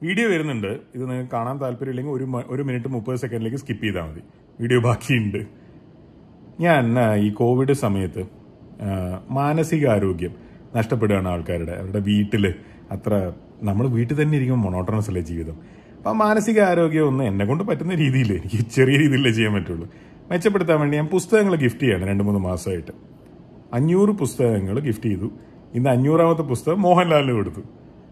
Video വരുന്നുണ്ട് ഇത് നിങ്ങൾക്ക് കാണാൻ താല്പര്യമില്ലെങ്കിൽ ഒരു മ- ഒരു മിനിറ്റ് മുപ്പത് സെക്കൻഡിലേക്ക് സ്കിപ്പ് ചെയ്താൽ മതി വീഡിയോ ബാക്കിയുണ്ട് ഞാൻ ആ, ഈ കോവിഡ് സമയത്ത് ആ, മാനസികാരോഗ്യം നഷ്ടപ്പെടുകയാണ് ആൾക്കാരുടെ അവരുടെ വീട്ടിൽ അത്ര നമ്മൾ വീട്ടിൽ തന്നെ ഇരിക്കുമ്പോൾ മൊണോട്ടണസ് അല്ലേ ജീവിതം അപ്പം മാനസികാരോഗ്യം ഒന്ന് എന്നെ കൊണ്ട് പറ്റുന്ന രീതിയിൽ എനിക്ക് ചെറിയ രീതിയിലേ ചെയ്യാൻ പറ്റുള്ളൂ മെച്ചപ്പെടുത്താൻ വേണ്ടി ഞാൻ പുസ്തകങ്ങൾ ഗിഫ്റ്റ് ചെയ്യാണ് രണ്ട് മൂന്ന് മാസമായിട്ട് അഞ്ഞൂറ് പുസ്തകങ്ങൾ ഗിഫ്റ്റ് ചെയ്തു ഇന്ന് അഞ്ഞൂറാമത്തെ പുസ്തകം മോഹൻലാലിന് കൊടുത്തു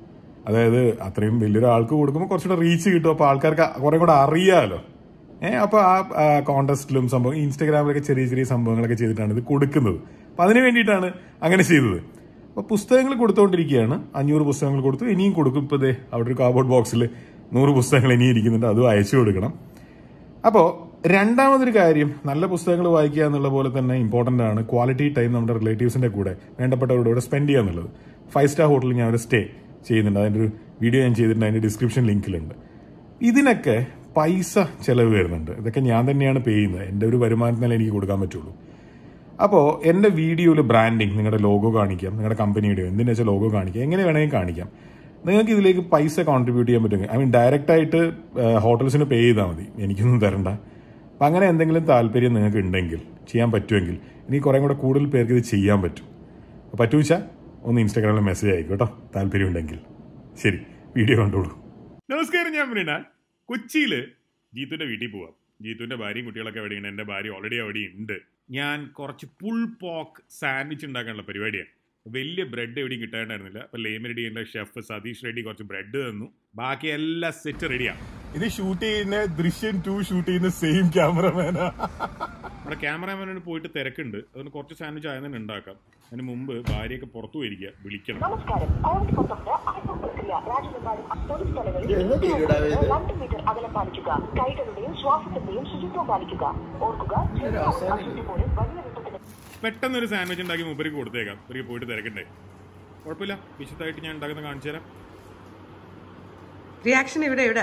അതായത് അത്രയും വലിയൊരാൾക്ക് കൊടുക്കുമ്പോൾ കുറച്ചുകൂടെ റീച്ച് കിട്ടും അപ്പോൾ ആൾക്കാർക്ക് കുറെ കൂടെ അറിയാമല്ലോ ഏഹ് അപ്പോൾ ആ കോണ്ടസ്റ്റിലും സംഭവം ഇൻസ്റ്റാഗ്രാമിലൊക്കെ ചെറിയ ചെറിയ സംഭവങ്ങളൊക്കെ ചെയ്തിട്ടാണ് ഇത് കൊടുക്കുന്നത് അപ്പം അതിന് വേണ്ടിയിട്ടാണ് അങ്ങനെ ചെയ്തത് അപ്പോൾ പുസ്തകങ്ങൾ കൊടുത്തുകൊണ്ടിരിക്കുകയാണ് അഞ്ഞൂറ് പുസ്തകങ്ങൾ കൊടുത്തു ഇനിയും കൊടുക്കും ഇപ്പോൾ ദേ അവിടെ ഒരു കാർഡ്ബോർഡ് ബോക്സിൽ നൂറ് പുസ്തകങ്ങൾ ഇനിയും ഇരിക്കുന്നുണ്ട് അതും അയച്ചു കൊടുക്കണം അപ്പോൾ രണ്ടാമതൊരു കാര്യം നല്ല പുസ്തകങ്ങൾ വായിക്കുക എന്നുള്ള പോലെ തന്നെ ഇമ്പോർട്ടൻ്റ് ആണ് ക്വാളിറ്റി ടൈം നമ്മുടെ റിലേറ്റീവ്സിന്റെ കൂടെ വേണ്ടപ്പെട്ടവരുടെ കൂടെ സ്പെൻഡ് ചെയ്യുക എന്നുള്ളത് ഫൈവ് സ്റ്റാർ ഹോട്ടലിൽ ഞാൻ ഒരു സ്റ്റേ ചെയ്യുന്നുണ്ട് അതിൻ്റെ ഒരു വീഡിയോ ഞാൻ ചെയ്തിട്ടുണ്ട് അതിൻ്റെ ഡിസ്ക്രിപ്ഷൻ ലിങ്കിലുണ്ട് ഇതിനൊക്കെ പൈസ ചെലവ് വരുന്നുണ്ട് ഇതൊക്കെ ഞാൻ തന്നെയാണ് പേ ചെയ്യുന്നത് എൻ്റെ ഒരു വരുമാനത്തിനല്ലേ എനിക്ക് കൊടുക്കാൻ പറ്റുള്ളൂ അപ്പോൾ എൻ്റെ വീഡിയോയിൽ ബ്രാൻഡിങ് നിങ്ങളുടെ ലോഗോ കാണിക്കാം നിങ്ങളുടെ കമ്പനിയുടെ എന്തിനാ വെച്ചാൽ ലോഗോ കാണിക്കാം എങ്ങനെ വേണമെങ്കിൽ കാണിക്കാം നിങ്ങൾക്ക് ഇതിലേക്ക് പൈസ കോൺട്രിബ്യൂട്ട് ചെയ്യാൻ പറ്റുമെങ്കിൽ ഐ മീൻ ഡയറക്റ്റ് ആയിട്ട് ഹോട്ടൽസിന് പേ ചെയ്താൽ മതി എനിക്കൊന്നും തരണ്ട അപ്പം അങ്ങനെ എന്തെങ്കിലും താല്പര്യം നിങ്ങൾക്ക് ഉണ്ടെങ്കിൽ ചെയ്യാൻ പറ്റുമെങ്കിൽ ഇനി കുറേ കൂടെ കൂടുതൽ പേർക്ക് ഇത് ചെയ്യാൻ പറ്റും അപ്പോൾ പറ്റൂച്ചാ ഒന്ന് ഇൻസ്റ്റാഗ്രാമിൽ മെസ്സേജ് അയക്കും കേട്ടോ താല്പര്യം ഉണ്ടെങ്കിൽ ശരി വീഡിയോ കണ്ടോളൂ നമസ്കാരം ഞാൻ മൃണാൽ കൊച്ചിയിൽ ജീത്തുവിന്റെ വീട്ടിൽ പോവാം ജീത്തുവിന്റെ ഭാര്യയും കുട്ടികളൊക്കെ എവിടെയാണ് എൻ്റെ ഭാര്യ ഓൾറെഡി അവിടെ ഉണ്ട് ഞാൻ കുറച്ച് പുൾ പോക്ക് സാൻഡ്വിച്ച് ഉണ്ടാക്കാനുള്ള പരിപാടിയാണ് വലിയ ബ്രെഡ് എവിടെയും കിട്ടാണ്ടായിരുന്നില്ല അപ്പൊ ലേമരടിയുടെ ഷെഫ് സതീഷ് റെഡ്ഡി കുറച്ച് ബ്രെഡ് തന്നു ബാക്കി എല്ലാ സെറ്റ് റെഡിയാണ് ഇത് ഷൂട്ട് ചെയ്യുന്ന ദൃശ്യം ടു ഷൂട്ട് ചെയ്യുന്ന സെയിം ക്യാമറമാനാ നമ്മുടെ ക്യാമറാമാനോട് പോയിട്ട് തിരക്കുണ്ട് അതുകൊണ്ട് കുറച്ച് സാൻഡ്വിച്ച് ആയതിനെ ഉണ്ടാക്കാം അതിന് മുമ്പ് ഭാര്യയൊക്കെ പുറത്തു പോയിരിക്കുക വിളിക്കണം നമസ്കാരം കോവിഡ് പത്തൊമ്പത് ആത്മ പ്രക്രിയ രാജ്യമെമ്പാടും പൊതുസ്ഥലങ്ങളിൽ എന്ന് പേരിടാവേ ഇത്? രണ്ട് മീറ്റർ അകലം പാലിക്കുക കൈകളുടെയും ശ്വാസത്തിന്റെയും ശുചിത്വം പാലിക്കുക ഓർക്കുക ചെറിയ അവസാനം അശുദ്ധി പോലും വലിയ വിപത്തിന് പെട്ടെന്ന് ഒരു സാൻഡ്വിച്ച് ഉണ്ടാക്കി മൂപ്പർക്ക് കൊടുത്തേക്കാം ഇവർക്ക് പോയിട്ട് തിരക്കണ്ടേ കുഴപ്പമില്ല വിശദമായിട്ട് ഞാൻ ഉണ്ടാക്കുന്ന കാണിച്ചു തരാം റിയാക്ഷൻ ഇവിടെ ഇവിടെ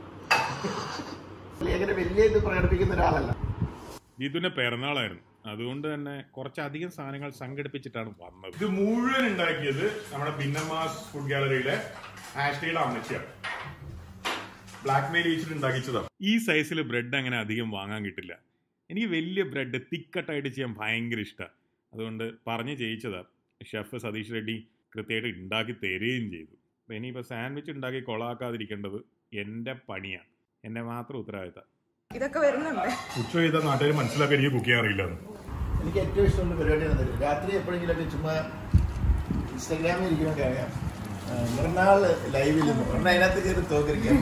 അങ്ങനെ വലിയ ഇത് പ്രകടിപ്പിക്കുന്ന ഒരാളല്ല ജിതുവിന്റെ പിറന്നാളായിരുന്നു അതുകൊണ്ട് തന്നെ കുറച്ചധികം സാധനങ്ങൾ സംഘടിപ്പിച്ചിട്ടാണ് വന്നത് ഇത് മുഴുവൻ ഉണ്ടാക്കിയത് നമ്മുടെ ഭിന്നമാസ് ഫുഡ് ഗാലറിയിലെ ആഷ്ലിയുടെ അമ്മച്ചിയാണ് ബ്ലാക്ക് മെയിൽ വെച്ചിട്ട് ഉണ്ടാക്കിച്ചതാണ് ഈ സൈസിൽ ബ്രെഡ് അങ്ങനെ അധികം വാങ്ങാൻ കിട്ടില്ല എനിക്ക് വലിയ ബ്രെഡ് തിക്കട്ടായിട്ട് ചെയ്യാൻ ഭയങ്കര ഇഷ്ടമാണ് അതുകൊണ്ട് പറഞ്ഞ് ചെയ്യിച്ചതാ ഷെഫ് സതീഷ് റെഡ്ഡി കൃത്യമായിട്ട് ഉണ്ടാക്കി തരികയും ചെയ്തു അപ്പൊ ഇനിയിപ്പോൾ സാൻഡ്വിച്ച് ഉണ്ടാക്കി കൊളാക്കാതിരിക്കേണ്ടത് എൻ്റെ പണിയാണ് എന്നെ മാത്രം ഉത്തരവാദിത്തം ഇതൊക്കെ വരുന്നുണ്ട് ഉച്ച ചെയ്ത നാട്ടുകാർ മനസ്സിലാക്കാൻ എനിക്ക് കുക്ക് ചെയ്യാൻ അറിയില്ല എനിക്ക് ഏറ്റവും ഇഷ്ടമുള്ള പരിപാടിയാണ് തരും രാത്രി എപ്പോഴെങ്കിലൊക്കെ ചുമ്മാ ഇൻസ്റ്റാഗ്രാമിൽ ഇരിക്കുമ്പോൾ കാണാം ആ, മൃണാള് ലൈവിൽ നിന്ന് മൃണ അതിനകത്ത് കയറി തോക്കിരിക്കാം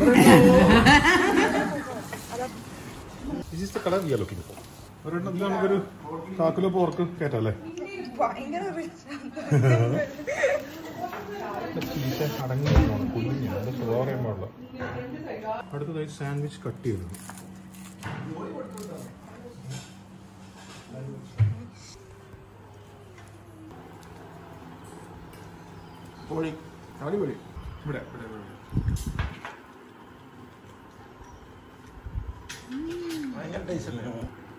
This is the color we are looking for. ഒരെണ്ണം ഇത് നമുക്കൊരു കാക്കിലോ പോർക്ക് കയറ്റല്ലേ ഭയങ്കര അടങ്ങി കുഞ്ഞിഞ്ഞ പറയാൻ പാടില്ല അടുത്തതായി സാൻഡ്വിച്ച് കട്ട് ചെയ്തു പൊളി അടിപൊളി ഇവിടെ ഇവിടെ ഇവിടെ. ഭയങ്കര ടേസ്റ്റ് അല്ലേ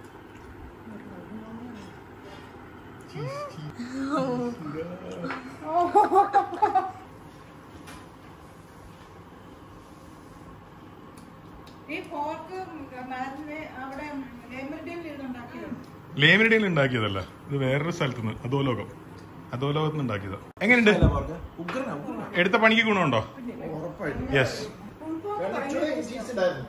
ഈ പോർക്ക് മാറ്റിന് അവിടെ ലേമറിന്റെയും ഉണ്ടാക്കിയതാണ് ലേമിനിടയിൽ ഉണ്ടാക്കിയതല്ല ഇത് വേറൊരു സ്ഥലത്ത് നിന്ന് അധോലോകം അധോലോകത്ത് നിന്ന് ഉണ്ടാക്കിയതാ എങ്ങനെയുണ്ട് അല്ല പറഞ്ഞ ഉഗ്രനാ ഉഗ്രനാ എടുത്ത പണിക്ക് ഗുണമുണ്ടോ ഉറപ്പായിട്ടും യെസ് കുറച്ചുകൂടെ ചീസ് ഇടായിരുന്നു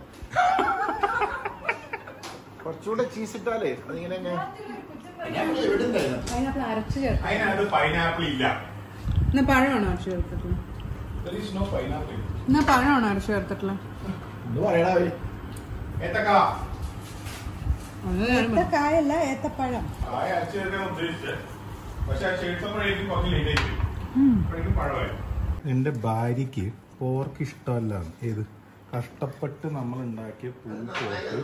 കുറച്ചുകൂടെ ചീസ് ഇട്ടാലേ അതിങ്ങനെ ഞാൻ ഞങ്ങൾ എവിടെ ഉണ്ടായിരുന്നു പൈനാപ്പിൾ അരച്ച് ചേർത്ത് അതിനകത്ത് പൈനാപ്പിൾ ഇല്ല എന്നാ പഴമാണോ അരച്ച് ചേർത്തിട്ടുള്ളത് There is no pineapple. എന്നാ പഴമാണോ അരച്ച് ചേർത്തിട്ടുള്ളത് ഒന്ന് പറയടാ അവര് ഏത്തക്ക അത് ഞാൻ മ- കായല്ല ഏത്തപ്പഴം കായ അരച്ച് ചേർക്കാൻ ഉദ്ദേശിച്ചത് പക്ഷെ ആ ചേർത്തപ്പോഴേക്കും കുറച്ച് ലേറ്റ് ആയി അപ്പോഴേക്കും പഴമായി എന്റെ ഭാര്യക്ക് പോർക്ക് ഇഷ്ടമല്ല ഏത് കഷ്ടപ്പെട്ട് നമ്മൾ ഉണ്ടാക്കിയ പൂ പോർക്ക്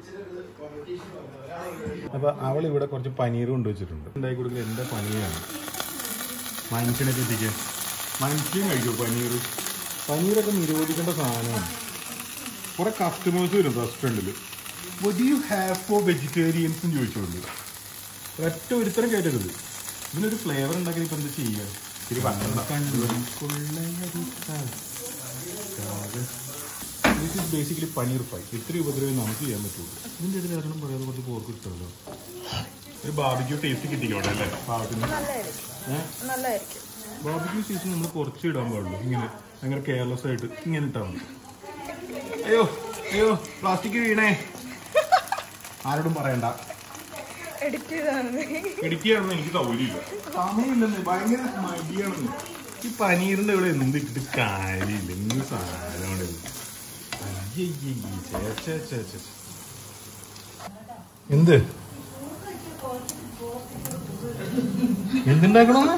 അപ്പൊ അവൾ ഇവിടെ കുറച്ച് പനീർ കൊണ്ടുവച്ചിട്ടുണ്ട് ഉണ്ടാക്കി കൊടുക്കൽ എന്റെ പനീരാണ് മനുഷ്യനെ പറ്റിക്കാൻ മനുഷ്യൻ കഴിക്കും പനീർ പനീരൊക്കെ നിരോധിക്കേണ്ട സാധനമാണ് കുറെ കസ്റ്റമേഴ്സ് വരും റെസ്റ്റോറൻറ്റിൽ what you have for vegetarians എന്ന് ചോദിച്ചോണ്ട് ഒറ്റ ഒരുത്തരം കേട്ടരുത് ഇതിനൊരു ഫ്ലേവർ ഉണ്ടാക്കി ഇപ്പൊ എന്താ ചെയ്യുക ഇത്തിരി this is basically paneer fry ഇത്രയും ഉപദ്രവം നമുക്ക് ചെയ്യാൻ പറ്റുള്ളൂ ഇതിന്റെ ഇടയിൽ കാരണം പറയാതെ കുറച്ച് പോർക്ക് കിട്ടുമല്ലോ ഒരു ബാബിക്യൂ ടേസ്റ്റ് കിട്ടിക്കോട്ടെ അല്ലേ പാവത്തിന് ഏഹ് നല്ലതായിരിക്കും ബാർബിക്യൂ സീസൺ നമ്മൾ കുറച്ച് ഇടാൻ പാടുള്ളൂ ഇങ്ങനെ ഭയങ്കര കെയർലെസ് ആയിട്ട് ഇങ്ങനെ ഇട്ടാൽ മതി അയ്യോ അയ്യോ പ്ലാസ്റ്റിക് വീണേ ആരോടും പറയണ്ട എഡിറ്റ് ചെയ്താണ് എഡിറ്റ് ചെയ്യണമെന്ന് എനിക്ക് സൗകര്യമില്ല സമയമില്ലെന്ന് ഭയങ്കര മടിയാണെന്ന് ഈ പനീറിന്റെ ഇവിടെ എന്ത് ഇട്ടിട്ട് കാര്യമില്ല എന്ത് സാധനമാണ് ഇത്. അയ്യയ്യയ്യേ, ഛേ, ഛേ, ഛേ, ഛേ. എന്ത് എന്തുണ്ടാക്കണമെന്ന്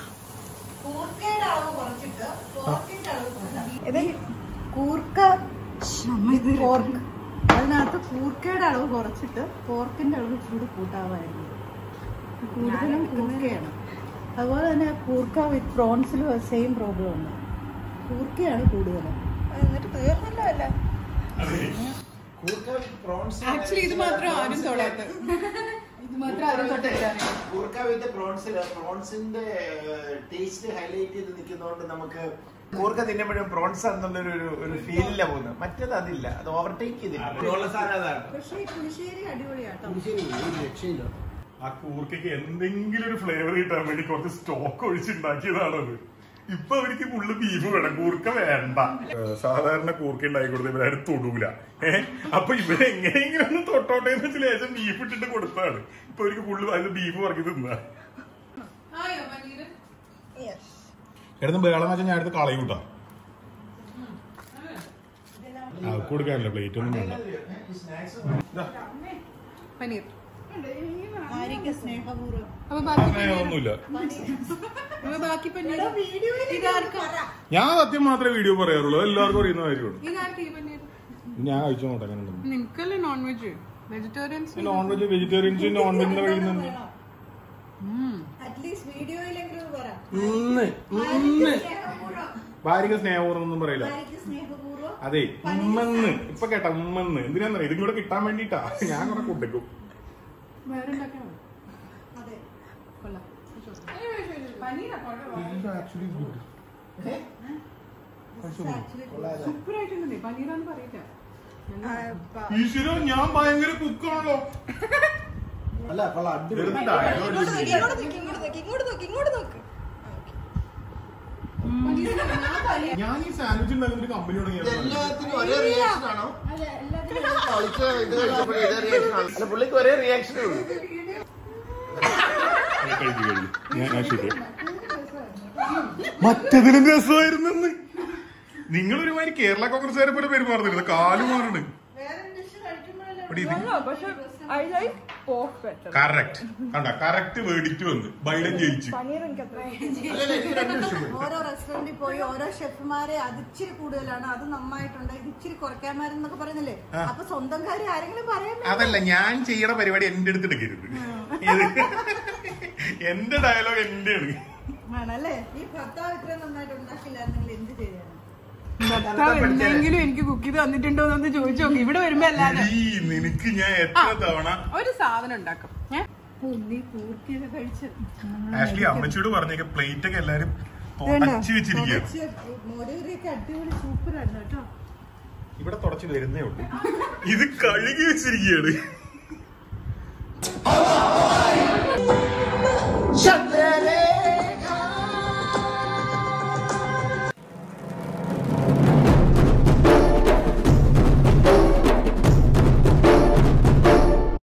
ഇത് കൂർക്ക പോർക്ക് അതിനകത്ത് കൂർക്കയുടെ അളവ് കുറച്ചിട്ട് പോർക്കിന്റെ അളവ് ഇച്ചിരി കൂട്ടാമായിരുന്നു കൂടുതലും കൂർക്കയാണ് അതുപോലെ തന്നെ കൂർക്ക വിത്ത് പ്രോൺസിലും സെയിം പ്രോബ്ലം ഉണ്ട് കൂർക്കയാണ് കൂടുതലും എന്നിട്ട് തീർന്നില്ല അല്ല കൂർക്ക പ്രോൺസ് ആക്ച്വലി ഇത് മാത്രം ആരും തൊടാത്ത ഇത് മാത്രം ആരും തൊട്ടില്ല കൂർക്ക വിത്ത് പ്രോൺസിൽ പ്രോൺസിന്റെ ടേസ്റ്റ് ഹൈലൈറ്റ് ചെയ്ത് നിൽക്കുന്നതുകൊണ്ട് നമുക്ക് കൂർക്ക തിന്നുമ്പോഴും പ്രോൺസ് എന്നുള്ളൊരു ഒരു ഒരു ഫീലില്ല പോകുന്നത് മറ്റേത് അതില്ല അത് ഓവർടേക്ക് ചെയ്തില്ല സാധനം അതാണ് പക്ഷേ ഈ പുളിശ്ശേരി അടിപൊളിയാട്ടോ രക്ഷയില്ല ആ കൂർക്കയ്ക്ക് എന്തെങ്കിലും ഒരു ഫ്ലേവർ കിട്ടാൻ വേണ്ടി കുറച്ച് സ്റ്റോക്ക് ഒഴിച്ചുണ്ടാക്കിയതാണത് ഇപ്പൊ അവർക്ക് ഫുള്ള് ബീഫ് വേണം കൂർക്ക വേണ്ട സാധാരണ കൂർക്ക ഉണ്ടാക്കി കൊടുത്ത ഇവരാരും തൊടൂല ഏഹ് അപ്പൊ ഇവരെ എങ്ങനെയെങ്കിലും ഒന്ന് തൊട്ടോട്ടെ എന്ന് വെച്ച് ലേശം ബീഫ് ഇട്ടിട്ട് കൊടുത്താണ് ഇപ്പൊ അവർക്ക് ഫുള്ള് അതിൽ ബീഫ് പറക്കി തിന്നാ ആയോ പനീര് യെസ് കിടന്ന് ബേളം വെച്ചാൽ ഞാൻ അടുത്ത് കളയും കൂട്ടാ ആ കൊടുക്കാനില്ല പ്ലേറ്റ് ഒന്നും വേണ്ട ദാ, പനീർ ആര്യക്ക് സ്നേഹപൂർവ്വം അപ്പൊ ബാക്കി അങ്ങനെ ഒന്നുമില്ല അപ്പൊ ബാക്കി പനീർ വീഡിയോയിൽ ഇതാർക്കാ ഞാൻ സത്യം മാത്രമേ വീഡിയോ പറയാറുള്ളൂ എല്ലാവർക്കും അറിയുന്ന കാര്യമാണ് ഇതാർക്ക് ഈ പനീർ ഞാൻ കഴിച്ചു നോട്ടെ അങ്ങനെ ഉണ്ടെന്ന്. നിനക്കല്ലേ non veg vegetarians non veg vegetarians non വെജിന്റെ കഴിക്കുന്നുണ്ട് അറ്റ്ലീസ്റ്റ് വീഡിയോയിലെങ്കിലും പറയാം ഇന്ന് ഇന്ന് ഭാര്യക്ക് സ്നേഹപൂർവ്വം ഒന്നും പറയില്ല ആര്യക്ക് സ്നേഹപൂർവ്വം അതെ ഉമ്മന്ന് ഇപ്പൊ കേട്ട ഉമ്മന്ന് എന്തിനാന്നറിയാം ഇതും കൂടെ കിട്ടാൻ വേണ്ടിട്ടാ ഞാൻ കുറെ കൊണ്ടിക്കും വേറെ ഉണ്ടാക്കണം അതെ കൊള്ളാം പനീരാ സൂപ്പർ ആയിട്ടുണ്ട് പനീറാന്ന് പറയില്ല ഈശ്വരോ ഞാൻ ഭയങ്കര കുക്കാണല്ലോ അല്ല അപ്പോൾ അടിപൊളി വെറുതെ dialogue ഇങ്ങോട്ട് നോക്ക്, ഇല്ലേ? ഇങ്ങോട്ട് നോക്ക് ഇങ്ങോട്ട് നോക്ക് ഇങ്ങോട്ട് നോക്ക് ഞാൻ ഈ സാൻഡ്വിച്ച് ഉണ്ടാക്കുന്ന കമ്പനി തുടങ്ങിയത് എല്ലാത്തിനും ഒരേ റിയാക്ഷൻ ആണോ കളിച്ച് ഇത് കഴിച്ചപ്പോൾ ഇതേ റിയാക്ഷൻ ആണ് അല്ല പുള്ളിക്ക് ഒരേ റിയാക്ഷനേ ഉള്ളൂ കഴിച്ചു കഴിഞ്ഞു ഞാൻ ഞാൻ ശരി മറ്റതിലും രസമായിരുന്നെന്ന് നിങ്ങൾ ഒരുമാതിരി കേരള കോൺഗ്രസ്സുകാരെ പോലെ പെരുമാറുന്നില്ല കാലു മാറണ് ഇവിടെ ഇത് പക്ഷെ I like pork better correct കണ്ട കറക്റ്റ് വേടിറ്റ് വന്ന് ബൈഡൻ ജയിച്ചു പനീർ എനിക്ക് അത്ര ഓരോ റെസ്റ്റോറന്റിൽ പോയി ഓരോ ഷെഫുമാരെ അത് ഇച്ചിരി കൂടുതലാണ് അത് നന്നായിട്ടുണ്ട് ഇത് ഇച്ചിരി കുറയ്ക്കാമാരെന്നൊക്കെ പറയുന്നില്ലേ അപ്പൊ സ്വന്തം കാര്യം ആരെങ്കിലും പറയാൻ അതല്ല ഞാൻ ചെയ്യണ പരിപാടി എന്റെ അടുത്ത് എടുക്കരുത് ഇത് എന്റെ ഡയലോഗ് എന്റെയാണ് ആണല്ലേ ഈ ഭർത്താവ് ഇത്രയും നന്നായിട്ട് ഉണ്ടാക്കില്ലായിരുന്നെങ്കിൽ എന്ത് ചെയ്യാണ് ഭർത്താവ് എന്തെങ്കിലും എനിക്ക് കുക്ക് ചെയ്ത് തന്നിട്ടുണ്ടോ എന്ന് ചോദിച്ചു നോക്കി ഇവിടെ വരുമ്പോ അല്ലാതെ ഈ നിനക്ക് ഞാൻ എത്ര തവണ ഒരു സാധനം ഉണ്ടാക്കും ഏ? ഓ, നീ പൂർത്തിയൊക്കെ കഴിച്ച് ആക്ച്വലി അമ്മച്ചിയോട് പറഞ്ഞേക്ക പ്ലേറ്റ് ഒക്കെ എല്ലാരും തുടച്ചു വെച്ചിരിക്കുകയാണ് മോരൂരിയൊക്കെ അടിപൊളി സൂപ്പറായിരുന്നു കേട്ടോ ഇവിടെ തുടച്ചു വരുന്നേ ഉള്ളൂ ഇത് കഴുകി വെച്ചിരിക്കുകയാണ്